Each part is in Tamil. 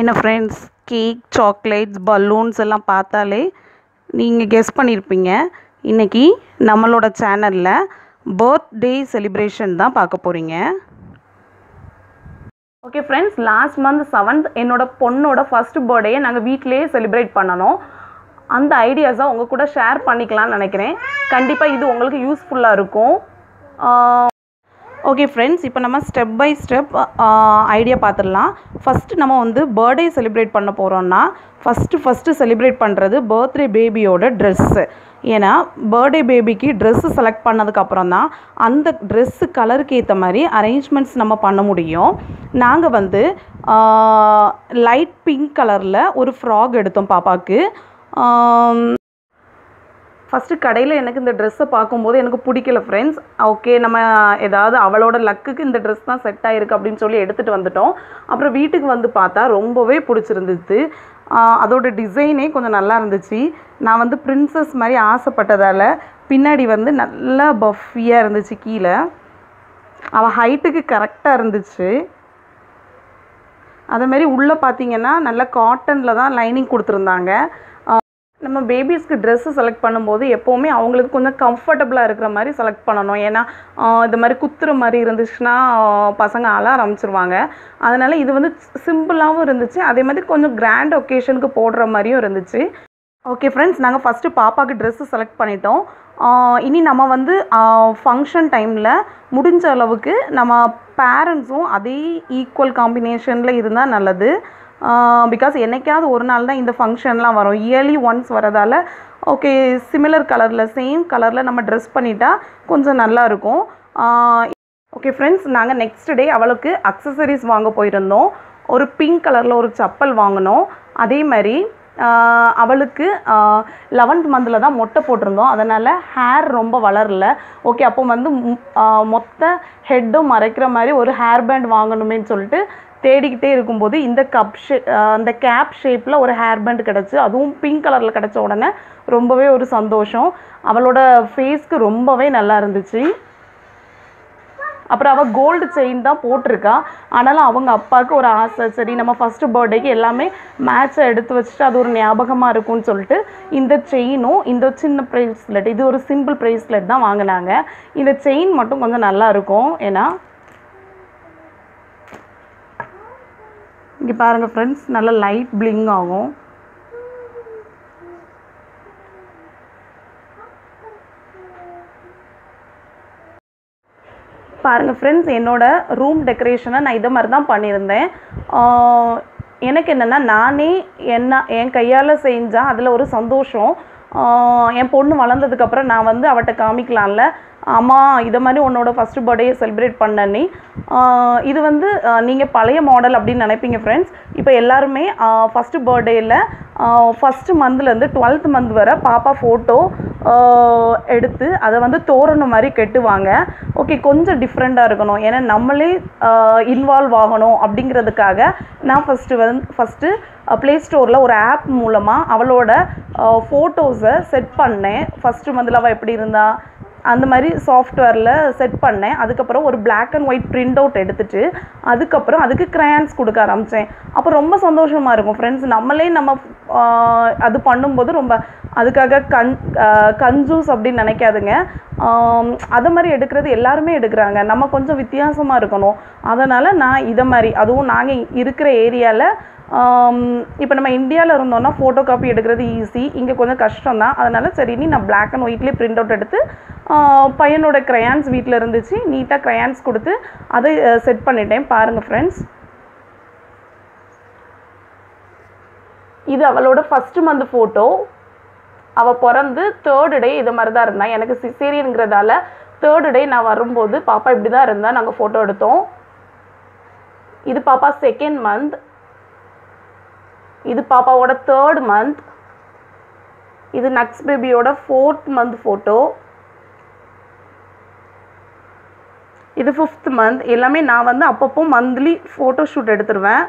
என்ன ஃப்ரெண்ட்ஸ் கேக் சாக்லேட்ஸ் பலூன்ஸ் எல்லாம் பார்த்தாலே நீங்கள் கெஸ் பண்ணியிருப்பீங்க இன்றைக்கி நம்மளோட சேனலில் பர்த்டே செலிப்ரேஷன் தான் பார்க்க போகிறீங்க okay friends last month seventh என்னோட பொண்ணோட ஃபர்ஸ்ட் பர்த்டேயை நாங்கள் வீட்டிலேயே செலிப்ரேட் பண்ணணும் அந்த ஐடியாஸை உங்கள் கூட ஷேர் பண்ணிக்கலாம்னு நினைக்கிறேன் கண்டிப்பாக இது உங்களுக்கு யூஸ்ஃபுல்லாக இருக்கும் ஓகே ஃப்ரெண்ட்ஸ் இப்போ நம்ம ஸ்டெப் பை ஸ்டெப் ஐடியா பார்த்துடலாம் ஃபஸ்ட்டு நம்ம வந்து பர்த்டே செலிப்ரேட் பண்ண போகிறோம்னா ஃபஸ்ட்டு ஃபஸ்ட்டு செலிப்ரேட் பண்ணுறது பர்த்டே பேபியோட ட்ரெஸ்ஸு ஏன்னா பர்த்டே பேபிக்கு ட்ரெஸ்ஸு செலக்ட் பண்ணதுக்கப்புறம் தான் அந்த ட்ரெஸ்ஸு கலருக்கு ஏற்ற மாதிரி அரேஞ்ச்மெண்ட்ஸ் நம்ம பண்ண முடியும் நாங்கள் வந்து லைட் பிங்க் கலரில் ஒரு ஃப்ராக் எடுத்தோம் பாப்பாவுக்கு ஃபஸ்ட்டு கடையில் எனக்கு இந்த ட்ரெஸ்ஸை பார்க்கும்போது எனக்கு பிடிக்கல ஃப்ரெண்ட்ஸ் ஓகே நம்ம ஏதாவது அவளோட லக்குக்கு இந்த ட்ரெஸ் தான் செட் ஆகிருக்கு அப்படின்னு சொல்லி எடுத்துகிட்டு வந்துட்டோம் அப்புறம் வீட்டுக்கு வந்து பார்த்தா ரொம்பவே பிடிச்சிருந்துச்சு அதோட டிசைனே கொஞ்சம் நல்லா இருந்துச்சு நான் வந்து பிரின்சஸ் மாதிரி ஆசைப்பட்டதால் பின்னாடி வந்து நல்லா பஃபியாக இருந்துச்சு கீழே அவள் ஹைட்டுக்கு கரெக்டாக இருந்துச்சு அதேமாரி உள்ளே பார்த்தீங்கன்னா நல்லா காட்டனில் தான் லைனிங் கொடுத்துருந்தாங்க நம்ம பேபிஸ்க்கு ட்ரெஸ்ஸு செலக்ட் பண்ணும்போது எப்போவுமே அவங்களுக்கு கொஞ்சம் கம்ஃபர்டபுளாக இருக்கிற மாதிரி செலக்ட் பண்ணணும் ஏன்னா இது மாதிரி குத்துற மாதிரி இருந்துச்சுன்னா பசங்க அழ ஆரம்பிச்சிருவாங்க அதனால் இது வந்து சிம்பிளாகவும் இருந்துச்சு அதே மாதிரி கொஞ்சம் கிராண்ட் ஒகேஷனுக்கு போடுற மாதிரியும் இருந்துச்சு ஓகே ஃப்ரெண்ட்ஸ் நாங்கள் ஃபஸ்ட்டு பாப்பாவுக்கு ட்ரெஸ்ஸு செலக்ட் பண்ணிட்டோம் இனி நம்ம வந்து ஃபங்க்ஷன் டைமில் முடிஞ்ச அளவுக்கு நம்ம பேரண்ட்ஸும் அதே ஈக்குவல் காம்பினேஷனில் இருந்தால் நல்லது பிகாஸ் என்னைக்காவது ஒரு நாள் தான் இந்த ஃபங்க்ஷன்லாம் வரும் இயர்லி ஒன்ஸ் வரதால் ஓகே சிமிலர் கலரில் சேம் கலரில் நம்ம ட்ரெஸ் பண்ணிட்டா கொஞ்சம் நல்லாயிருக்கும் ஓகே ஃப்ரெண்ட்ஸ் நாங்கள் நெக்ஸ்ட் டே அவளுக்கு அக்சசரிஸ் வாங்க போயிருந்தோம் ஒரு பிங்க் கலரில் ஒரு செப்பல் வாங்கினோம் அதே மாதிரி அவளுக்கு லெவன்த் மந்தில் தான் மொட்டை போட்டிருந்தோம் அதனால் ஹேர் ரொம்ப வளரல ஓகே அப்போ வந்து மொத்த ஹெட்டும் மறைக்கிற மாதிரி ஒரு ஹேர் பேண்ட் வாங்கணுமேன்னு சொல்லிட்டு தேடிக்கிட்டே இருக்கும்போது இந்த கப் ஷே அந்த கேப் ஷேப்பில் ஒரு ஹேர் பேண்ட் கிடச்சி அதுவும் பிங்க் கலரில் கிடச்ச உடனே ரொம்பவே ஒரு சந்தோஷம் அவளோட ஃபேஸ்க்கு ரொம்பவே நல்லா இருந்துச்சு அப்புறம் அவள் கோல்டு செயின் தான் போட்டிருக்கா ஆனாலும் அவங்க அப்பாவுக்கு ஒரு ஆசை சரி நம்ம ஃபஸ்ட்டு பர்த்டேக்கு எல்லாமே மேட்சை எடுத்து வச்சுட்டு அது ஒரு ஞாபகமாக இருக்கும்னு சொல்லிட்டு இந்த செயினும் இந்த சின்ன ப்ரைஸ்லெட் இது ஒரு சிம்பிள் ப்ரைஸ்லெட் தான் வாங்கினாங்க இந்த செயின் மட்டும் கொஞ்சம் நல்லா இருக்கும் ஏன்னா இங்கே பாருங்கள் ஃப்ரெண்ட்ஸ் நல்லா லைட் பிளிங் ஆகும் பாருங்கள் ஃப்ரெண்ட்ஸ் என்னோடய ரூம் டெக்கரேஷனை நான் இதை மாதிரி தான் பண்ணியிருந்தேன் எனக்கு என்னென்னா நானே என்ன என் கையால் செஞ்சால் அதில் ஒரு சந்தோஷம் என் பொண்ணு வளர்ந்ததுக்கப்புறம் நான் வந்து அவட்ட காமிக்கலாம்ல அம்மா இதை மாதிரி உன்னோட ஃபஸ்ட்டு பர்த்டே செலிப்ரேட் பண்ணனே இது வந்து நீங்கள் பழைய மாடல் அப்படின்னு நினைப்பீங்க ஃப்ரெண்ட்ஸ் இப்போ எல்லாருமே ஃபஸ்ட்டு பர்த்டேயில் ஃபஸ்ட்டு மந்த்லேருந்து டுவெல்த் மந்த் வரை பாப்பா ஃபோட்டோ எடுத்து அதை வந்து தோரணம் மாதிரி கெட்டுவாங்க ஓகே கொஞ்சம் டிஃப்ரெண்ட்டாக இருக்கணும் ஏன்னா நம்மளே இன்வால்வ் ஆகணும் அப்படிங்கிறதுக்காக நான் ஃபஸ்ட்டு வந்து ஃபஸ்ட்டு ப்ளே ஸ்டோரில் ஒரு ஆப் மூலமாக அவளோட ஃபோட்டோஸை செட் பண்ணேன் ஃபஸ்ட்டு மந்தில் அவள் எப்படி இருந்தா அந்த மாதிரி சாஃப்ட்வேரில் செட் பண்ணேன் அதுக்கப்புறம் ஒரு black and white print out எடுத்துட்டு அதுக்கப்புறம் அதுக்கு க்ரையான்ஸ் கொடுக்க ஆரம்பித்தேன் அப்போ ரொம்ப சந்தோஷமாக இருக்கும் ஃப்ரெண்ட்ஸ் நம்மளே நம்ம அது பண்ணும்போது ரொம்ப அதுக்காக கண் கஞ்சூஸ் அப்படின்னு நினைக்காதுங்க அதை மாதிரி எடுக்கிறது எல்லாருமே எடுக்கிறாங்க நம்ம கொஞ்சம் வித்தியாசமாக இருக்கணும் அதனால் நான் இதை மாதிரி அதுவும் நாங்கள் இருக்கிற ஏரியாவில் இப்போ நம்ம இந்தியாவில் இருந்தோம்னா ஃபோட்டோ காப்பி எடுக்கிறது ஈஸி இங்கே கொஞ்சம் கஷ்டம் தான் அதனால் சரி நீ நான் பிளாக் அண்ட் ஒயிட்லேயே பிரிண்ட் அவுட் எடுத்து பையனோட க்ரையான்ஸ் வீட்டில் இருந்துச்சு நீட்டாக க்ரையான்ஸ் கொடுத்து அதை செட் பண்ணிட்டேன் பாருங்கள் ஃப்ரெண்ட்ஸ் இது அவளோட ஃபஸ்ட்டு மந்த் ஃபோட்டோ அவள் பிறந்து தேர்டு டே இது மாதிரி தான் இருந்தான் எனக்கு சிசேரியனுங்கிறதால தேர்டு டே நான் வரும்போது பாப்பா இப்படி தான் இருந்தா நாங்கள் ஃபோட்டோ எடுத்தோம் இது பாப்பா செகண்ட் மந்த் இது பாப்பாவோட தேர்ட் மந்த் இது நக்ஸ் பேபியோட ஃபோர்த் மந்த் ஃபோட்டோ இது ஃபிஃப்த் மந்த் எல்லாமே நான் வந்து அப்பப்போ மந்த்லி ஃபோட்டோ ஷூட் எடுத்துருவேன்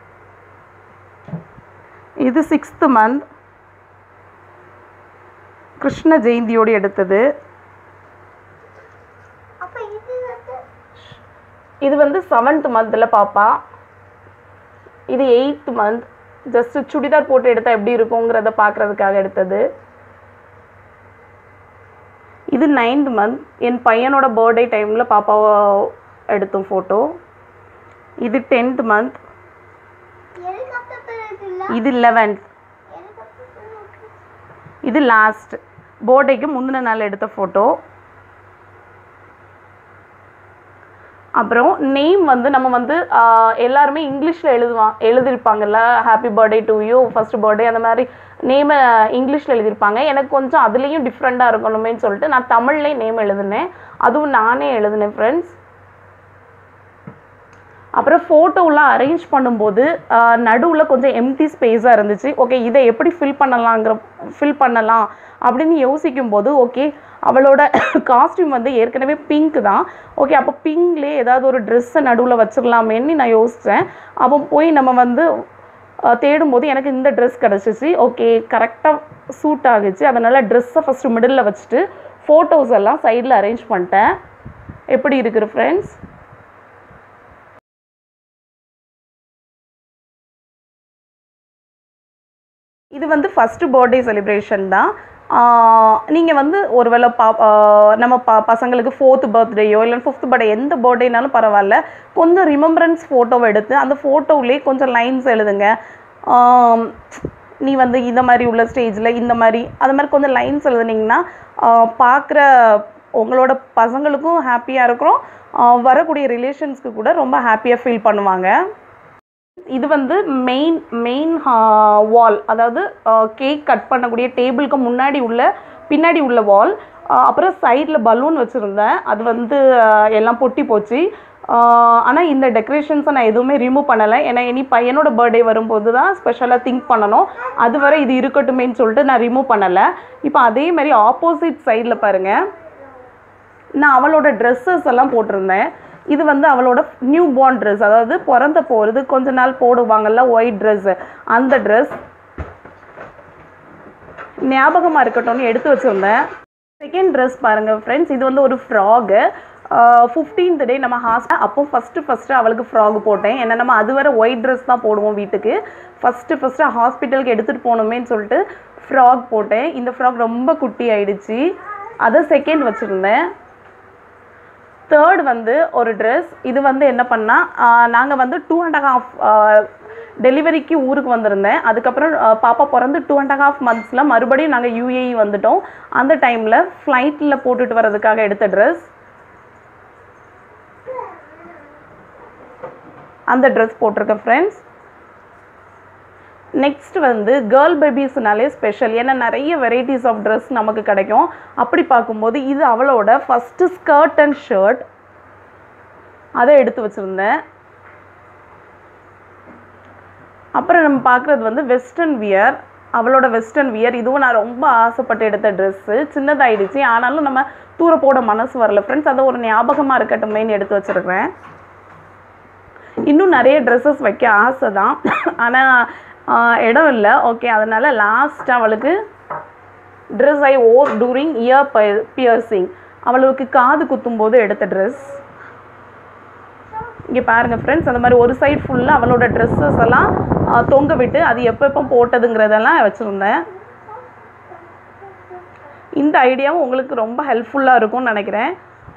இது சிக்ஸ்த்து மந்த் கிருஷ்ண ஜெயந்தியோடு எடுத்தது இது வந்து செவன்த் மந்தில் பாப்பா இது எயித் மந்த் ஜஸ்ட் சுடிதார் போட்டு எடுத்தால் எப்படி இருக்குங்கிறத பார்க்குறதுக்காக எடுத்தது இது நைன்த் மந்த் என் பையனோட பர்த்டே டைமில் பாப்பாவை எடுத்தோம் ஃபோட்டோ இது டென்த் மந்த் ஹெலிகாப்டர் இருக்குல்ல இது லெவன்த் ஹெலிகாப்டர் இது லாஸ்ட் பர்த்டேக்கு முந்தின நாள் எடுத்த ஃபோட்டோ அப்புறம் நேம் வந்து நம்ம வந்து ஆஹ், எல்லாருமே இங்கிலீஷில் எழுதுவான் எழுதியிருப்பாங்கல்ல happy birthday to you first birthday அந்த மாதிரி நேமை இங்கிலீஷில் எழுதியிருப்பாங்க எனக்கு கொஞ்சம் அதுலேயும் டிஃப்ரெண்ட்டாக இருக்கணுமேன்னு சொல்லிட்டு நான் தமிழ்லேயே நேம் எழுதினேன் அதுவும் நானே எழுதினேன் ஃப்ரெண்ட்ஸ் அப்புறம் ஃபோட்டோலாம் அரேஞ்ச் பண்ணும்போது நடுவில் கொஞ்சம் எம்டி ஸ்பேஸாக இருந்துச்சு ஓகே இதை எப்படி ஃபில் பண்ணலாங்கிற ஃபில் பண்ணலாம் அப்படின்னு யோசிக்கும் போது ஓகே அவளோட காஸ்டியூம் வந்து ஏற்கனவே பிங்க் தான் ஓகே அப்போ பிங்க்லேயே ஏதாவது ஒரு ட்ரெஸ்ஸை நடுவில் வச்சிடலாமேன்னு நான் யோசித்தேன் அப்போ போய் நம்ம வந்து அஹ், தேடும்போது எனக்கு இந்த ட்ரெஸ் கிடச்சிச்சு ஓகே கரெக்டாக சூட் ஆகுச்சு அதனால் ட்ரெஸ்ஸை ஃபஸ்ட்டு மிடில் வச்சுட்டு ஃபோட்டோஸ் எல்லாம் சைடில் அரேஞ்ச் பண்ணிட்டேன் எப்படி இருக்குது ஃப்ரெண்ட்ஸ் இது வந்து ஃபஸ்ட்டு பர்த்டே செலிப்ரேஷன் தான் நீங்கள் வந்து ஒருவேளை பா ஆஹ் நம்ம ப பசங்களுக்கு ஃபோர்த்து பர்த்டேயோ இல்லை ஃபிஃப்த் பர்த்டே எந்த பர்த்டேனாலும் பரவாயில்ல கொஞ்சம் ரிமெம்பரன்ஸ் ஃபோட்டோவை எடுத்து அந்த ஃபோட்டோவிலே கொஞ்சம் லைன்ஸ் எழுதுங்க ஆம், நீ வந்து இந்த மாதிரி உள்ள ஸ்டேஜில் இந்த மாதிரி அது மாதிரி கொஞ்சம் லைன்ஸ் எழுதுனீங்கன்னா பார்க்குற உங்களோட பசங்களுக்கும் ஹாப்பியாக இருக்கிறோம் ஆஹ் வரக்கூடிய ரிலேஷன்ஸ்க்கு கூட ரொம்ப ஹாப்பியாக ஃபீல் பண்ணுவாங்க இது வந்து மெயின் மெயின் வால் அதாவது கேக் கட் பண்ணக்கூடிய டேபிளுக்கு முன்னாடி உள்ள பின்னாடி உள்ள வால் அப்புறம் சைடில் பலூன் வச்சுருந்தேன் அது வந்து ஆஹ் எல்லாம் பொட்டி போச்சு ஆனால் இந்த டெக்கரேஷன்ஸை நான் எதுவுமே ரிமூவ் பண்ணலை ஏன்னா இனி பையனோட பர்த்டே வரும்போது தான் ஸ்பெஷலாக திங்க் பண்ணணும் அது வரை இது இருக்கட்டுமேன்னு சொல்லிட்டு நான் ரிமூவ் பண்ணலை இப்போ அதே மாதிரி ஆப்போசிட் சைடில் பாருங்கள் நான் அவளோட ட்ரெஸ்ஸஸ் எல்லாம் போட்டிருந்தேன் இது வந்து அவளோட நியூ பார்ன் ட்ரெஸ் அதாவது பிறந்த போகிறது கொஞ்ச நாள் போடுவாங்கல்ல ஒயிட் ட்ரெஸ்ஸு அந்த ட்ரெஸ் ஞாபகமாக இருக்கட்டும்னு எடுத்து வச்சுருந்தேன் செகண்ட் ட்ரெஸ் பாருங்கள் ஃப்ரெண்ட்ஸ் இது வந்து ஒரு ஃப்ராகு ஃபிஃப்டீன்த் டே நம்ம ஹாஸ்டல் அப்போ ஃபஸ்ட்டு ஃபஸ்ட்டு அவளுக்கு ஃப்ராக் போட்டேன் ஏன்னா நம்ம அதுவரை ஒயிட் ட்ரெஸ் தான் போடுவோம் வீட்டுக்கு ஃபஸ்ட்டு ஃபஸ்ட்டு ஹாஸ்பிட்டலுக்கு எடுத்துகிட்டு போகணுமேன்னு சொல்லிட்டு ஃப்ராக் போட்டேன் இந்த ஃப்ராக் ரொம்ப குட்டி ஆயிடுச்சு அதை செகண்ட் வச்சுருந்தேன் தேர்ட் வந்து ஒரு ட்ரெஸ் இது வந்து என்ன பண்ணால் நாங்கள் வந்து டூ அண்ட் ஹாஃப் டெலிவரிக்கு ஊருக்கு வந்திருந்தேன் அதுக்கப்புறம் ஆஹ், பாப்பா பிறந்து டூ அண்ட் ஹாஃப் மந்த்ஸில் மறுபடியும் நாங்கள் யூஏஇ வந்துட்டோம் அந்த டைமில் ஃப்ளைட்டில் போட்டுட்டு வர்றதுக்காக எடுத்த ட்ரெஸ் அந்த ட்ரெஸ் போட்டிருக்கேன் ஃப்ரெண்ட்ஸ் நெக்ஸ்ட் வந்து கேர்ள் பேபிஸ்னாலே ஸ்பெஷல் ஏன்னா நிறைய வெரைட்டிஸ் ஆஃப் ட்ரெஸ் நமக்கு கிடைக்கும் அப்படி பார்க்கும்போது இது அவளோட ஃபஸ்ட்டு ஸ்கர்ட் அண்ட் ஷர்ட் அதை எடுத்து வச்சுருந்தேன் அப்புறம் நம்ம பார்க்குறது வந்து வெஸ்டர்ன் வியர் அவளோட வெஸ்டர்ன் வியர் இதுவும் நான் ரொம்ப ஆசைப்பட்டு எடுத்த ட்ரெஸ்ஸு சின்னதாயிடுச்சு ஆனாலும் நம்ம தூர போட மனசு வரல ஃப்ரெண்ட்ஸ் அதை ஒரு ஞாபகமாக இருக்கட்டுமேன்னு எடுத்து வச்சுருக்கிறேன் இன்னும் நிறைய ட்ரெஸ்ஸஸ் வைக்க ஆசை தான் ஆனால் இடம் இல்லை ஓகே அதனால் லாஸ்ட் அவளுக்கு ட்ரெஸ் ஐ ஓர் டூரிங் இயர் பியர்சிங் அவளுக்கு காது குத்தும்போது எடுத்த ட்ரெஸ் இங்கே பாருங்கள் ஃப்ரெண்ட்ஸ் அந்த மாதிரி ஒரு சைடு ஃபுல்லாக அவளோட ட்ரெஸ்ஸஸ் எல்லாம் ஆ, தொங்க விட்டு அது எப்போ எப்போ போட்டதுங்கிறதெல்லாம் வச்சுருந்தேன் இந்த ஐடியாவும் உங்களுக்கு ரொம்ப ஹெல்ப்ஃபுல்லாக இருக்கும்னு நினைக்கிறேன்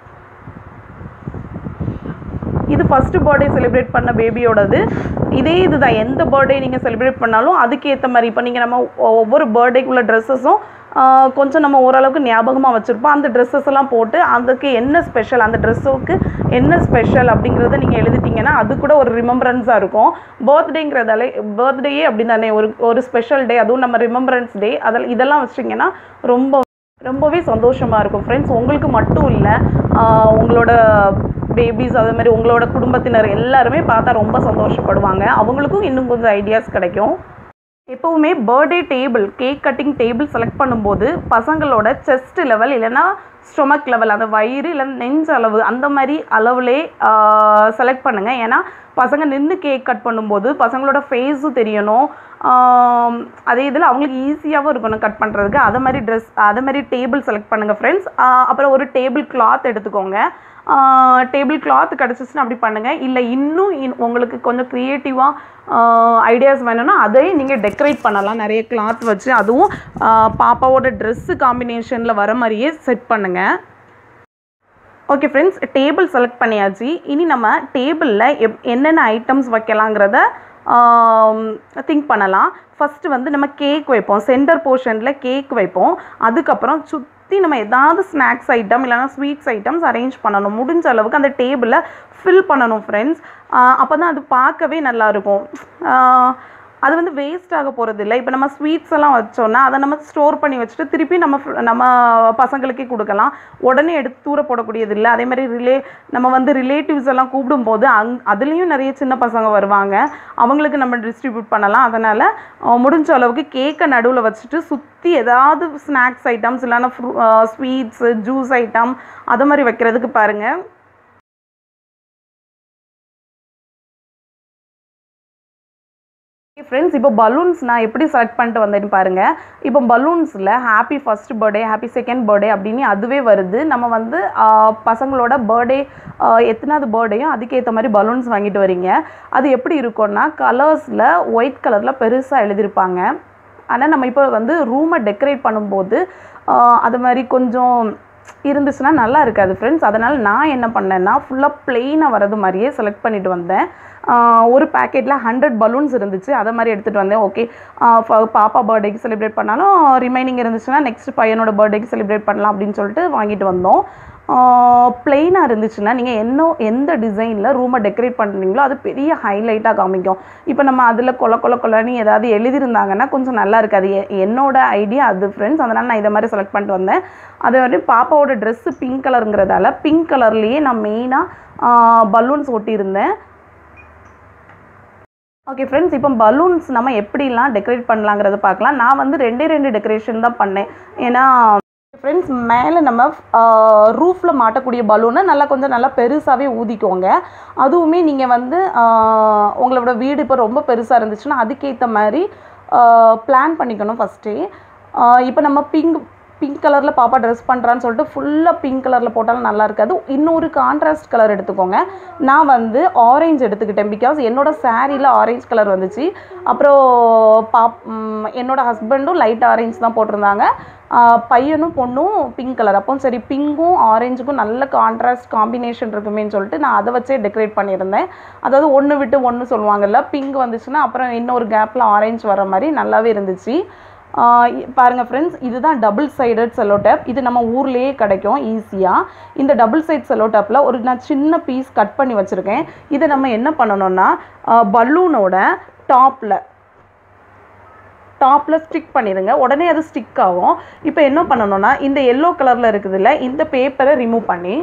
இது ஃபஸ்ட்டு பர்த்டே செலிப்ரேட் பண்ண பேபியோடது இதே இதுதான் எந்த பர்த்டே நீங்கள் செலிப்ரேட் பண்ணாலும் அதுக்கேற்ற மாதிரி இப்போ நீங்கள் நம்ம ஒ- ஒவ்வொரு பர்த்டேக்குள்ள ட்ரெஸ்ஸஸும் கொஞ்சம் நம்ம ஓரளவுக்கு ஞாபகமாக வச்சுருப்போம் அந்த ட்ரெஸ்ஸஸ் எல்லாம் போட்டு அதுக்கு என்ன ஸ்பெஷல் அந்த ட்ரெஸ்ஸுக்கு என்ன ஸ்பெஷல் அப்படிங்கிறத நீங்கள் எழுதிட்டீங்கன்னா அது கூட ஒரு ரிமெம்பரன்ஸாக இருக்கும் பர்த்டேங்கிறதாலே பர்த்டேயே அப்படி தானே ஒரு ஒரு ஸ்பெஷல் டே அதுவும் நம்ம ரிமெம்பரன்ஸ் டே அதில் இதெல்லாம் வச்சிட்டிங்கன்னா ரொம்ப ரொம்பவே சந்தோஷமாக இருக்கும் ஃப்ரெண்ட்ஸ் உங்களுக்கு மட்டும் இல்லை உங்களோட பேபிஸ் அதே மாதிரி உங்களோட குடும்பத்தினர் எல்லாருமே பார்த்தா ரொம்ப சந்தோஷப்படுவாங்க அவங்களுக்கும் இன்னும் கொஞ்சம் ஐடியாஸ் கிடைக்கும் எப்போவுமே birthday table cake cutting table select பண்ணும்போது பசங்களோட செஸ்ட் லெவல் இல்லைன்னா ஸ்டொமக் லெவல் அந்த வயிறு இல்லை நெஞ்சு அளவு அந்த மாதிரி அளவுலே செலக்ட் பண்ணுங்கள் ஏன்னா பசங்க நின்று கேக் கட் பண்ணும்போது பசங்களோட ஃபேஸும் தெரியணும் ஆம், அதே இதில் அவங்களுக்கு ஈஸியாகவும் இருக்கணும் கட் பண்ணுறதுக்கு அதை மாதிரி ட்ரெஸ் அதை மாதிரி டேபிள் செலக்ட் பண்ணுங்கள் ஃப்ரெண்ட்ஸ் அப்புறம் ஒரு டேபிள் கிளாத் எடுத்துக்கோங்க டேபிள் கிளாத் கிடச்சிச்சுன்னா அப்படி பண்ணுங்கள் இல்லை இன்னும் இன்- உங்களுக்கு கொஞ்சம் க்ரியேட்டிவாக ஐடியாஸ் வேணும்னா அதையும் நீங்கள் டெக்கரேட் பண்ணலாம் நிறைய கிளாத் வச்சு அதுவும் ஆ, பாப்பாவோட ட்ரெஸ்ஸு காம்பினேஷனில் வர மாதிரியே செட் பண்ணுங்கள் ஓகே ஃப்ரெண்ட்ஸ் டேபிள் செலக்ட் பண்ணியாச்சு இனி நம்ம டேபிளில் எப் என்னென்ன ஐட்டம்ஸ் வைக்கலாங்கிறத திங்க் பண்ணலாம் ஃபஸ்ட்டு வந்து நம்ம கேக் வைப்போம் சென்டர் போர்ஷனில் கேக் வைப்போம் அதுக்கப்புறம் சுற்றி நம்ம ஏதாவது ஸ்நாக்ஸ் ஐட்டம் இல்லைனா ஸ்வீட்ஸ் ஐட்டம்ஸ் அரேஞ்ச் பண்ணணும் முடிஞ்ச அளவுக்கு அந்த டேபிளை ஃபில் பண்ணணும் ஃப்ரெண்ட்ஸ் அப்போ தான் அது பார்க்கவே நல்லாயிருக்கும் அது வந்து வேஸ்ட் ஆக போகிறது இல்லை இப்போ நம்ம ஸ்வீட்ஸ் எல்லாம் வச்சோம்னா அதை நம்ம ஸ்டோர் பண்ணி வச்சுட்டு திருப்பி நம்ம fr- நம்ம பசங்களுக்கே கொடுக்கலாம் உடனே எடுத்து தூர போடக்கூடியது இல்லை அதே மாதிரி ரிலே நம்ம வந்து ரிலேட்டிவ்ஸ் எல்லாம் கூப்பிடும்போது அங் அதுலேயும் நிறைய சின்ன பசங்க வருவாங்க அவங்களுக்கு நம்ம டிஸ்ட்ரிபியூட் பண்ணலாம் அதனால் முடிஞ்ச அளவுக்கு கேக்கை நடுவில் வச்சுட்டு சுற்றி ஏதாவது ஸ்நாக்ஸ் ஐட்டம்ஸ் இல்லைன்னா ஃப்ரூ ஸ்வீட்ஸு ஜூஸ் ஐட்டம் அது மாதிரி வைக்கிறதுக்கு பாருங்கள் ஃப்ரெண்ட்ஸ் இப்போ பலூன்ஸ் நான் எப்படி செலக்ட் பண்ணிட்டு வந்தேன்னு பாருங்கள் இப்போ பலூன்ஸில் happy first birthday happy second birthday அப்படின்னு அதுவே வருது நம்ம வந்து ஆஹ், பசங்களோட பர்த்டே எத்தனாவது பர்த்டேயும் அதுக்கேற்ற மாதிரி பலூன்ஸ் வாங்கிட்டு வரீங்க அது எப்படி இருக்கும்னா கலர்ஸில் ஒயிட் கலரில் பெருசாக எழுதியிருப்பாங்க ஆனால் நம்ம இப்போ வந்து ரூமை டெக்கரேட் பண்ணும்போது ஆஹ், அது மாதிரி கொஞ்சம் இருந்துச்சுன்னா நல்லா இருக்காது ஃப்ரெண்ட்ஸ் அதனால் நான் என்ன பண்ணேன்னா ஃபுல்லாக பிளெயினாக வரது மாதிரியே செலக்ட் பண்ணிட்டு வந்தேன் ஆஹ் ஒரு பேக்கெட்டில் ஹண்ட்ரட் பலூன்ஸ் இருந்துச்சு அதை மாதிரி எடுத்துகிட்டு வந்தேன் ஓகே பாப்பா பர்த்டேக்கு செலிப்ரேட் பண்ணாலும் ரிமைனிங் இருந்துச்சுன்னா நெக்ஸ்ட் பையனோட பர்த்டேக்கு செலிப்ரேட் பண்ணலாம் அப்படின்னு சொல்லிட்டு வாங்கிட்டு வந்தோம் பிளெயினாக இருந்துச்சுன்னா நீங்கள் என்ன எந்த டிசைனில் ரூமை டெக்கரேட் பண்ணுறீங்களோ அது பெரிய ஹைலைட்டாக காமிக்கும் இப்போ நம்ம அதில் கொல கொல கொலன்னு ஏதாவது எழுதியிருந்தாங்கன்னா கொஞ்சம் நல்லா இருக்காது எ- என்னோட ஐடியா அது ஃப்ரெண்ட்ஸ் அதனால் நான் இதை மாதிரி செலக்ட் பண்ணிட்டு வந்தேன் அதே மாதிரி பாப்பாவோட ட்ரெஸ்ஸு பிங்க் கலருங்கிறதால பிங்க் கலர்லேயே நான் மெயினாக பலூன்ஸ் ஒட்டியிருந்தேன் ஓகே ஃப்ரெண்ட்ஸ் இப்போ பலூன்ஸ் நம்ம எப்படிலாம் டெக்கரேட் பண்ணலாங்கிறத பார்க்கலாம் நான் வந்து ரெண்டே ரெண்டு டெக்கரேஷன் தான் பண்ணேன் ஏன்னா ஃப்ரெண்ட்ஸ் மேலே நம்ம ரூஃபில் மாட்டக்கூடிய பலூனை நல்லா கொஞ்சம் நல்லா பெருசாகவே ஊதிக்கோங்க அதுவுமே நீங்கள் வந்து ஆஹ், உங்களோட வீடு இப்போ ரொம்ப பெருசாக இருந்துச்சுன்னா அதுக்கேற்ற மாதிரி பிளான் பண்ணிக்கணும் ஃபஸ்ட்டே இப்போ நம்ம பிங்க் பிங்க் கலரில் பாப்பா ட்ரெஸ் பண்ணுறான்னு சொல்லிட்டு ஃபுல்லாக பிங்க் கலரில் போட்டாலும் நல்லா இருக்காது இன்னொரு கான்ட்ராஸ்ட் கலர் எடுத்துக்கோங்க நான் வந்து ஆரஞ்சு எடுத்துக்கிட்டேன் பிகாஸ் என்னோட சாரியில் ஆரஞ்சு கலர் வந்துச்சு அப்புறம் பாப் ம், என்னோட ஹஸ்பண்டும் லைட் ஆரஞ்சு தான் போட்டிருந்தாங்க ஆ, பையனும் பொண்ணும் பிங்க் கலர் அப்போ சரி பிங்க்கும் ஆரஞ்சுக்கும் நல்ல கான்ட்ராஸ்ட் காம்பினேஷன் இருக்குமேன்னு சொல்லிட்டு நான் அதை வச்சே டெக்கரேட் பண்ணியிருந்தேன் அதாவது ஒன்று விட்டு ஒன்று சொல்லுவாங்கல்ல பிங்க் வந்துச்சுன்னா அப்புறம் இன்னொரு கேப்பில் ஆரஞ்சு வர மாதிரி நல்லாவே இருந்துச்சு ஆஹ் இ- பாருங்க ஃப்ரெண்ட்ஸ் இதுதான் டபுள் சைடட் செல்லோ டேப் இது நம்ம ஊர்லேயே கிடைக்கும் ஈஸியாக இந்த டபுள் சைட் செல்லோ டேப்பில் ஒரு நான் சின்ன பீஸ் கட் பண்ணி வச்சுருக்கேன் இதை நம்ம என்ன பண்ணணும்னா பலூனோட டாப்பில் டாப்பில் ஸ்டிக் பண்ணிடுங்க உடனே அது ஸ்டிக் ஆகும் இப்போ என்ன பண்ணணும்னா இந்த எல்லோ கலரில் இருக்குதுல்ல இந்த பேப்பரை ரிமூவ் பண்ணி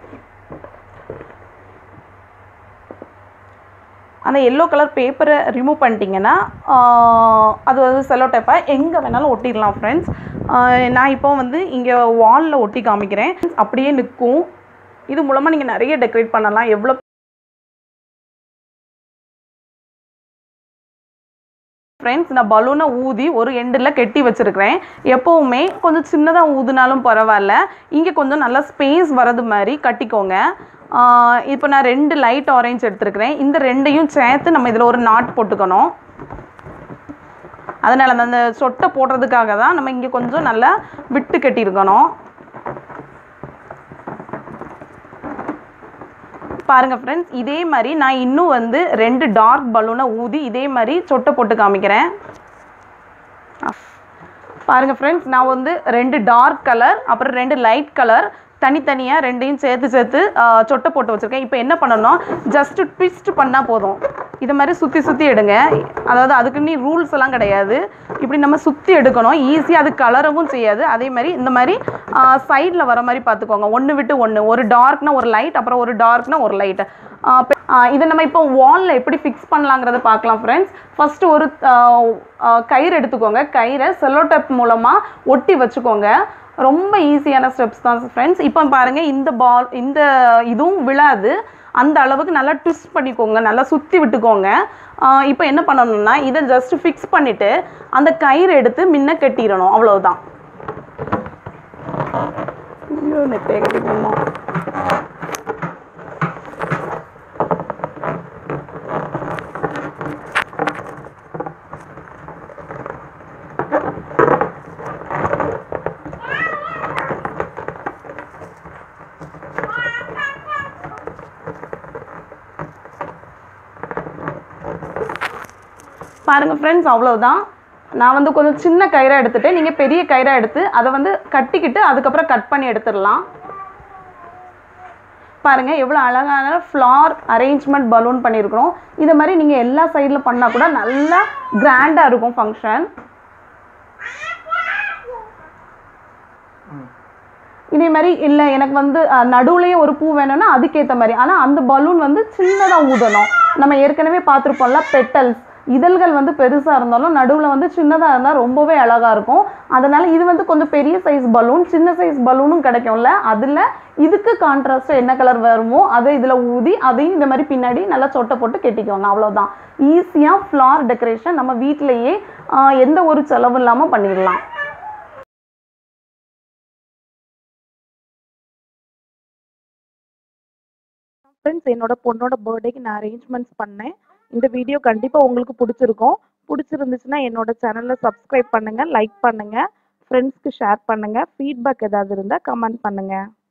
அந்த எல்லோ கலர் பேப்பரை ரிமூவ் பண்ணிட்டீங்கன்னா ஆஹ், அது வந்து செலோ டேப்பை எங்கே வேணாலும் ஒட்டிடலாம் ஃப்ரெண்ட்ஸ் நான் இப்போ வந்து இங்கே வாலில் ஒட்டி காமிக்கிறேன் அப்படியே நிற்கும் இது மூலமாக நீங்கள் நிறைய டெக்கரேட் பண்ணலாம் எவ்வளோ ஃப்ரெண்ட்ஸ் நான் பலூனை ஊதி ஒரு எண்டில் கெட்டி வச்சுருக்கிறேன் எப்போவுமே கொஞ்சம் சின்னதாக ஊதுனாலும் பரவாயில்ல இங்கே கொஞ்சம் நல்லா ஸ்பேஸ் வரது மாதிரி கட்டிக்கோங்க இப்போ நான் ரெண்டு லைட் ஆரஞ்சு எடுத்துருக்கிறேன் இந்த ரெண்டையும் சேர்த்து நம்ம இதில் ஒரு நாட் போட்டுக்கணும் அதனால் அந்த- அந்த சொட்டை போடுறதுக்காக தான் நம்ம இங்கே கொஞ்சம் நல்லா விட்டு கட்டியிருக்கணும் பாருங்க ஃப்ரெண்ட்ஸ் இதே மாதிரி நான் இன்னும் வந்து ரெண்டு டார்க் பலூனை ஊதி இதே மாதிரி சொட்டை போட்டு காமிக்கிறேன் பாருங்க ஃப்ரெண்ட்ஸ் நான் வந்து ரெண்டு டார்க் கலர் அப்புறம் ரெண்டு லைட் கலர் தனித்தனியாக ரெண்டையும் சேர்த்து சேர்த்து ஆ, சொட்டை போட்டு வச்சுருக்கேன் இப்போ என்ன பண்ணணும் ஜஸ்ட் ட்விஸ்ட் பண்ணால் போதும் இது மாதிரி சுற்றி சுற்றி எடுங்க அதாவது அதுக்கு நீ ரூல்ஸ் எல்லாம் கிடையாது இப்படி நம்ம சுற்றி எடுக்கணும் ஈஸியாக அது கலரவும் செய்யாது அதே மாதிரி இந்த மாதிரி சைடில் வர மாதிரி பார்த்துக்கோங்க ஒன்று விட்டு ஒன்று ஒரு டார்க்னா ஒரு லைட் அப்புறம் ஒரு டார்க்னா ஒரு லைட் ஆஹ் இதை நம்ம இப்போ வாலில் எப்படி ஃபிக்ஸ் பண்ணலாங்கிறத பார்க்கலாம் ஃப்ரெண்ட்ஸ் ஃபஸ்ட்டு ஒரு ஆஹ் ஆஹ் கயிறு எடுத்துக்கோங்க கயிறை செல்லோடெப் மூலமாக ஒட்டி வச்சுக்கோங்க ரொம்ப ஈஸியான ஸ்டெப்ஸ் தான் ஃப்ரெண்ட்ஸ் இப்போ பாருங்கள் இந்த பால் இந்த இதுவும் விழாது அந்த அளவுக்கு நல்லா ட்விஸ்ட் பண்ணிக்கோங்க நல்லா சுற்றி விட்டுக்கோங்க ஆஹ் இப்போ என்ன பண்ணணும்னா இதை ஜஸ்ட் ஃபிக்ஸ் பண்ணிவிட்டு அந்த கயிறு எடுத்து முன்ன கட்டிடணும் அவ்வளவுதான் ஐயோ நெட்டையை கட்டிக்கணுமா பாருங்கள் ஃப்ரெண்ட்ஸ் அவ்வளவுதான் நான் வந்து கொஞ்சம் சின்ன கயிறை எடுத்துட்டு நீங்கள் பெரிய கயிறை எடுத்து அதை வந்து கட்டிக்கிட்டு அதுக்கப்புறம் கட் பண்ணி எடுத்துடலாம் பாருங்க எவ்வளோ அழகான ஃப்ளார் அரேஞ்ச்மெண்ட் பலூன் பண்ணியிருக்கிறோம் இதை மாதிரி நீங்கள் எல்லா சைடில் பண்ணால் கூட நல்லா கிராண்டாக இருக்கும் ஃபங்க்ஷன் இதே மாதிரி இல்லை எனக்கு வந்து நடுவுலையும் ஒரு பூ வேணும்னா அதுக்கேற்ற மாதிரி ஆனால் அந்த பலூன் வந்து சின்னதாக ஊதணும் நம்ம ஏற்கனவே பார்த்துருப்போம்ல பெட்டல்ஸ் இதழ்கள் வந்து பெருசாக இருந்தாலும் நடுவில் வந்து சின்னதாக இருந்தால் ரொம்பவே அழகாக இருக்கும் அதனால் இது வந்து கொஞ்சம் பெரிய சைஸ் பலூன் சின்ன சைஸ் பலூனும் கிடைக்கும்ல அதில் இதுக்கு கான்ட்ராஸ்ட்டாக என்ன கலர் வருமோ அதை இதில் ஊதி அதையும் இந்த மாதிரி பின்னாடி நல்லா சொட்டை போட்டு கெட்டிக்கோங்க அவ்வளோதான் ஈஸியாக ஃப்ளார் டெக்கரேஷன் நம்ம வீட்டிலையே ஆஹ், எந்த ஒரு செலவும் இல்லாமல் பண்ணிடலாம் ஃப்ரெண்ட்ஸ் என்னோட பொண்ணோட பர்த்டேக்கு நான் அரேஞ்ச்மெண்ட்ஸ் பண்ணேன் இந்த வீடியோ கண்டிப்பாக உங்களுக்கு பிடிச்சிருக்கும் பிடிச்சிருந்துச்சுன்னா என்னோட சேனலை சப்ஸ்கிரைப் பண்ணுங்கள் லைக் பண்ணுங்கள் ஃப்ரெண்ட்ஸ்க்கு ஷேர் பண்ணுங்கள் ஃபீட்பேக் ஏதாவது இருந்தால் கமெண்ட் பண்ணுங்கள்